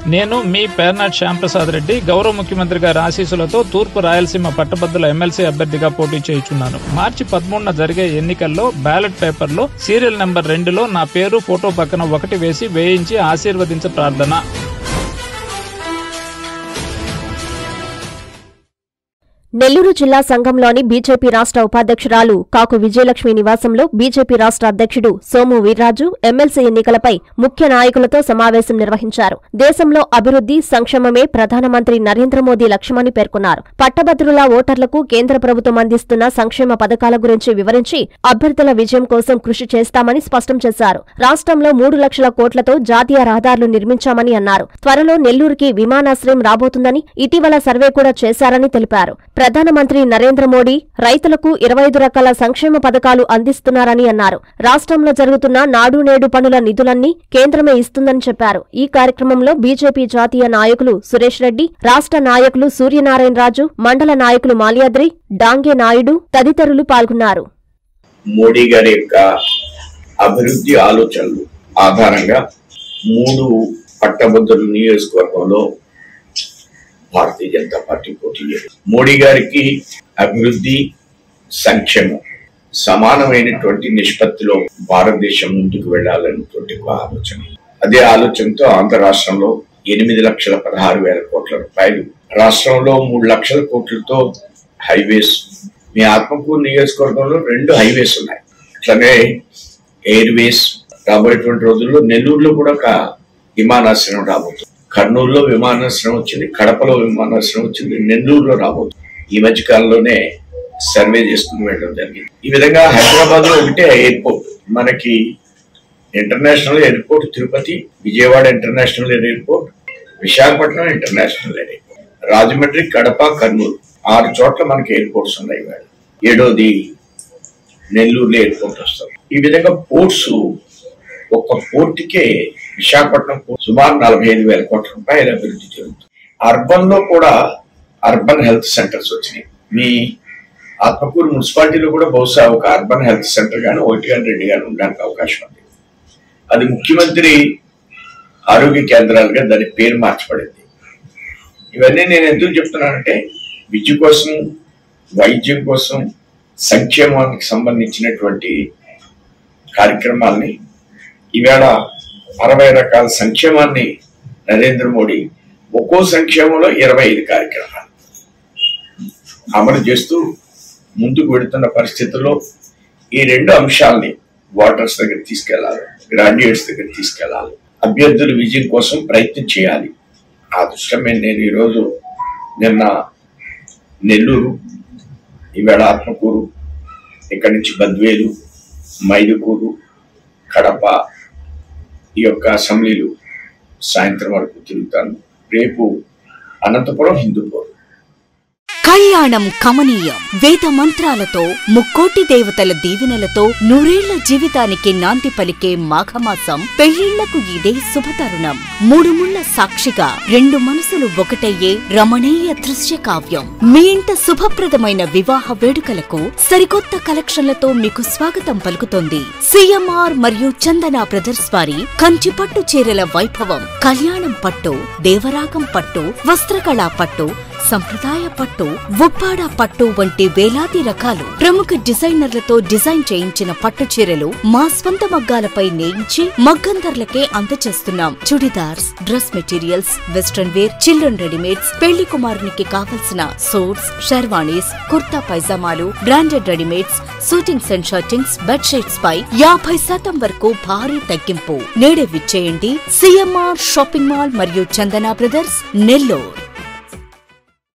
నేను మీ పేర్నాట్ శ్యాంప్రసాద్ రెడ్డి గౌరవ ముఖ్యమంత్రి గారి ఆశీస్సులతో తూర్పు రాయలసీమ పట్టభద్రుల ఎమ్మెల్సీ అభ్యర్థిగా పోటీ చేయుచున్నాను మార్చి పదమూడున జరిగే ఎన్నికల్లో బ్యాలెట్ పేపర్లో సీరియల్ నెంబర్ రెండులో నా పేరు ఫోటో పక్కన ఒకటి వేసి వేయించి ఆశీర్వదించ ప్రార్థన నెల్లూరు జిల్లా సంఘంలోని బీజేపీ రాష్ట్ర ఉపాధ్యక్షురాలు కాకు విజయలక్ష్మి నివాసంలో బీజేపీ రాష్ట్ర అధ్యక్షుడు సోము వీర్రాజు ఎమ్మెల్సీ ఎన్నికలపై ముఖ్య నాయకులతో సమావేశం నిర్వహించారు దేశంలో అభివృద్ధి సంక్షేమమే ప్రధానమంత్రి నరేంద్ర మోదీ లక్ష్యమని పేర్కొన్నారు పట్టభద్రుల ఓటర్లకు కేంద్ర ప్రభుత్వం అందిస్తున్న సంక్షేమ పథకాల గురించి వివరించి అభ్యర్థుల విజయం కోసం కృషి చేస్తామని స్పష్టం చేశారు రాష్ట్రంలో మూడు లక్షల కోట్లతో జాతీయ రహదారులు నిర్మించామని అన్నారు త్వరలో నెల్లూరుకి విమానాశ్రయం రాబోతుందని ఇటీవల సర్వే కూడా చేశారని తెలిపారు ప్రధానమంత్రి నరేంద్ర మోడీ రైతులకు ఇరవై ఐదు రకాల సంక్షేమ పథకాలు అందిస్తున్నారని అన్నారు రాష్ట్రంలో జరుగుతున్న నాడు నేడు పనుల నిధులన్నీ కేంద్రమే ఇస్తుందని చెప్పారు ఈ కార్యక్రమంలో బీజేపీ జాతీయ నాయకులు సురేష్ రెడ్డి రాష్ట్ర నాయకులు సూర్యనారాయణ రాజు మండల నాయకులు మాల్యాద్రి డాంగే నాయుడు తదితరులు పాల్గొన్నారు మోడీ గారి యొక్క అభివృద్ధి ఆలోచనలు ఆధారంగా మూడు పట్టభద్రుల నియోజకవర్గంలో భారతీయ జనతా పార్టీ పోటీ చేస్తుంది మోడీ గారికి అభివృద్ధి సంక్షేమం సమానమైనటువంటి నిష్పత్తిలో భారతదేశం ముందుకు వెళ్లాలనేటువంటి ఒక ఆలోచన అదే ఆలోచనతో ఆంధ్ర రాష్ట్రంలో ఎనిమిది లక్షల పదహారు వేల కోట్ల రూపాయలు రాష్ట్రంలో మూడు లక్షల కోట్లతో హైవేస్ మీ ఆత్మకూరు నియోజకవర్గంలో రెండు హైవేస్ ఉన్నాయి అట్లనే ఎయిర్వేస్ రాబోయేటువంటి రోజుల్లో నెల్లూరులో కూడా ఒక విమానాశ్రయం రాబోతుంది కర్నూలులో విమానాశ్రయం వచ్చింది కడపలో విమానాశ్రయం వచ్చింది నెల్లూరులో రాబోతుంది ఈ మధ్య కాలంలోనే సర్వే చేసుకుని వెళ్ళడం జరిగింది ఈ విధంగా హైదరాబాద్ లో ఒకటే ఎయిర్పోర్ట్ మనకి international airport Tirupati Vijayawada international airport Visakhapatnam international airport Rajahmundry Kadapa Kurnool ఆరు చోట్ల మనకి ఎయిర్పోర్ట్స్ ఉన్నాయి ఇవాళ ఏడోది నెల్లూరులో ఎయిర్పోర్ట్ వస్తుంది ఈ విధంగా పోర్ట్స్ ఒక్క పోర్టుకే విశాఖపట్నం పోర్ట్ సుమారు నలభై ఐదు వేల కోట్ల రూపాయల అభివృద్ధి జరుగుతుంది అర్బన్ లో కూడా అర్బన్ హెల్త్ సెంటర్స్ వచ్చినాయి మీ ఆత్మకూరు మున్సిపాలిటీలో కూడా బహుశా ఒక అర్బన్ హెల్త్ సెంటర్ గానీ ఒకటి కానీ రెండు కానీ ఉండడానికి అవకాశం ఉంది అది ముఖ్యమంత్రి ఆరోగ్య కేంద్రాలుగా దాని పేరు మార్చబడింది ఇవన్నీ నేను ఎందుకు చెప్తున్నానంటే విద్య కోసం వైద్యం కోసం సంక్షేమానికి సంబంధించినటువంటి కార్యక్రమాల్ని ఈవేళ అరవై రకాల సంక్షేమాన్ని నరేంద్ర మోడీ ఒక్కో సంక్షేమంలో ఇరవై ఐదు కార్యక్రమాలు అమలు చేస్తూ ముందుకు వెడుతున్న పరిస్థితుల్లో ఈ రెండు అంశాలని వాటర్స్ దగ్గర తీసుకెళ్లాలి గ్రాడ్యుయేట్స్ దగ్గర తీసుకెళ్లాలి అభ్యర్థుల విజయం కోసం ప్రయత్నం చేయాలి ఆ దృష్ట్యా మీద నేను ఈరోజు నిన్న నెల్లూరు ఈవేళ ఆత్మకూరు ఇక్కడి నుంచి బద్వేలు మైదుకూరు కడప ఈ యొక్క అసెంబ్లీలు సాయంత్రం వరకు తిరుగుతాను రేపు అనంతపురం హిందూపూర్ కళ్యాణం కమనీయం వేద మంత్రాలతో ముక్కోటి దేవతల దీవెనలతో నూరేళ్ల జీవితానికి నాంది పలికే మాఘమాసం పెళ్లిళ్లకు ఇదే శుభతరుణం మూడు ముళ్ల సాక్షిగా రెండు మనసులు ఒకటయ్యే రమణీయ దృశ్య కావ్యం మీ ఇంట శుభప్రదమైన వివాహ వేడుకలకు సరికొత్త కలెక్షన్లతో మీకు స్వాగతం పలుకుతోంది సిఎంఆర్ మరియు చందన బ్రదర్స్ వారి కంచి పట్టు చీరల వైభవం కళ్యాణం పట్టు దేవరాగం పట్టు వస్త్రకళా పట్టు సంప్రదాయ పట్టు ఉప్పాడ పట్టు వంటి వేలాది రకాలు ప్రముఖ డిజైనర్లతో డిజైన్ చేయించిన పట్టు చీరలు మా స్వంత మగ్గాలపై నేయించి మగ్గం ధరలకే అందచేస్తున్నాం churidars dress materials western wear children readymades పెళ్లి కుమారునికి కావలసిన సూట్స్ షెర్వాణీస్ కుర్తా పైజామాలు branded readymades suitings and shirtings bedsheets పై యాభై శాతం వరకు భారీ తగ్గింపు నేడే విచ్చేయండి సిఎంఆర్ షాపింగ్ మాల్ మరియు చందన బ్రదర్స్ నెల్లూరు